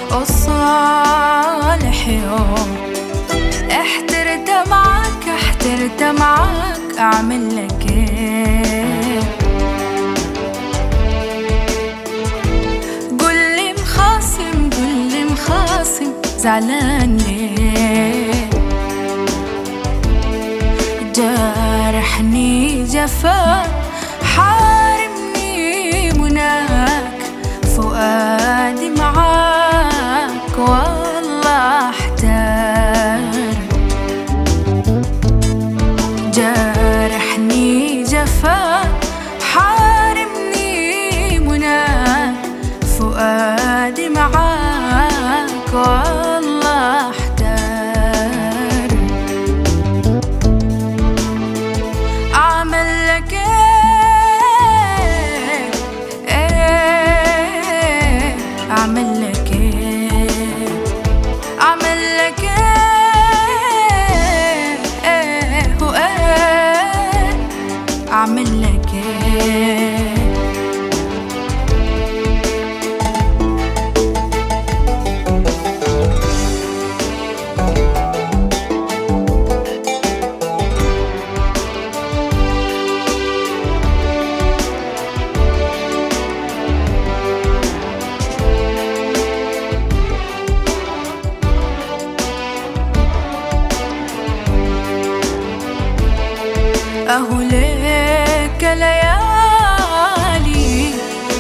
الصالح يوم احترت معك احترت معك اعمل لك ايه قول لي مخاصم قول لي مخاصم زعلان ليه جارحني جفا حارمني مناك فؤادي معاك والله احتار جارحني جفا حارمني مناك فؤادي معاك والله احتار اعمل لك ايه ايه اعمل لك ايه اعمل لك ايه ايه وايه اعمل لك ايه أهو ليك ليالي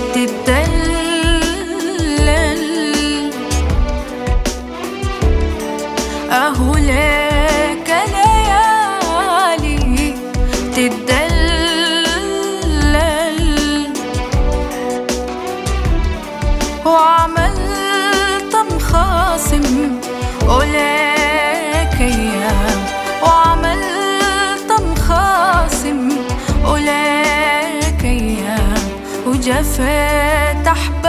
تتدلل أهو ليك ليالي تتدلل وعملت مخاصم ولك أيام وعملت مخاصم ولك أيام وجفيت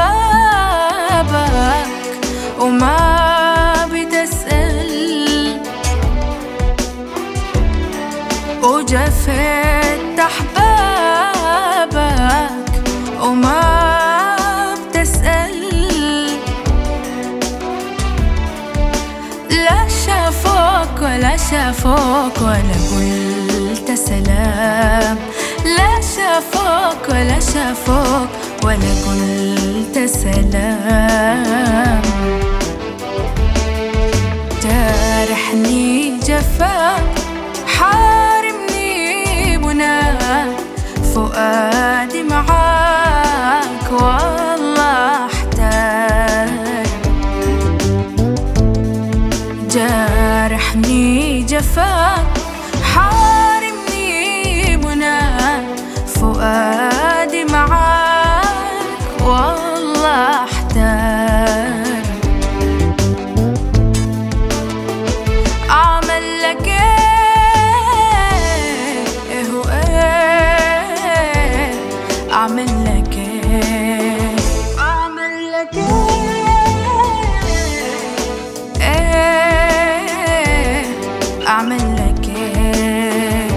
أحبابك وما بتسأل وجفيت أحبابك وما بتسأل لا شافوك ولا شافوك ولا قلت سلام لا شافوك ولا شافوك ولا قلت سلام جارحني جفاك حارمني مناك فؤادي معاك والله احتاج جارحني جفاك حارمني مناك فؤادي معاك والله احتاج اعمل لك ايه ايه وايه اعمل لك ايه اعمل لك ايه ايه اعمل لك ايه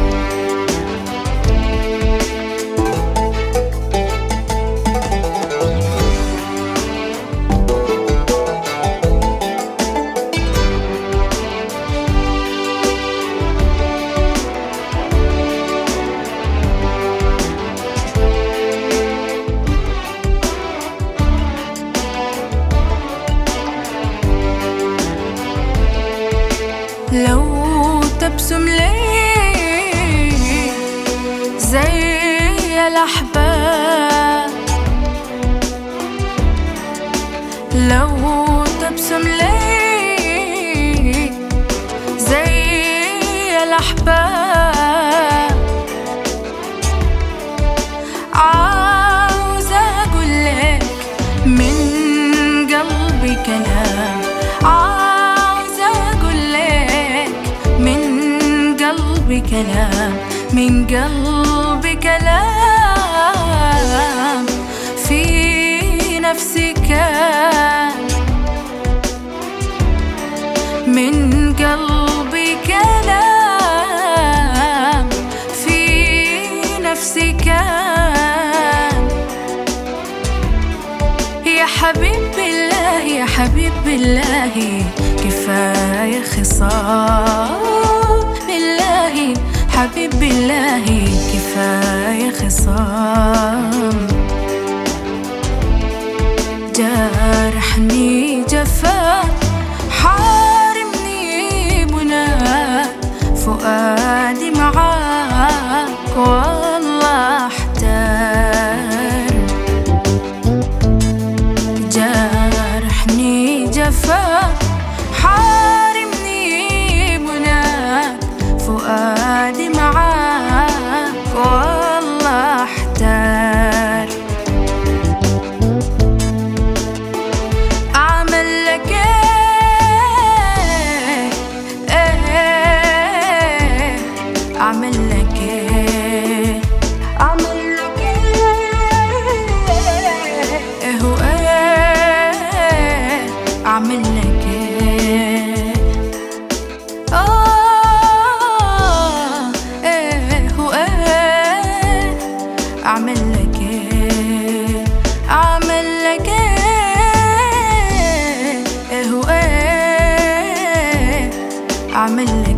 لو تبسم لي زي الأحباب لو تبسم لي زي الأحباب عاوزة أقول لك من قلبي كلام عاوزة أقول لك من قلبي كلام من قلبي كلام في نفسي كان من قلبي كلام في نفسي كان يا حبيب الله يا حبيب حبيب بالله كفاية خصام بالله حبيب بالله كفاية خصام جرحني جفاك حارمني مناك فؤادي معاك والله احتار جرحني جفاك حارمني مناك فؤادي معاك والله احتار أعمل لك إيه إيه أعمل لك إيه أعمل لك إيه هو إيه أعمل لك إيه آه إيه هو إيه أعمل لك إيه أعمل لك إيه إيه هو إيه أعمل لك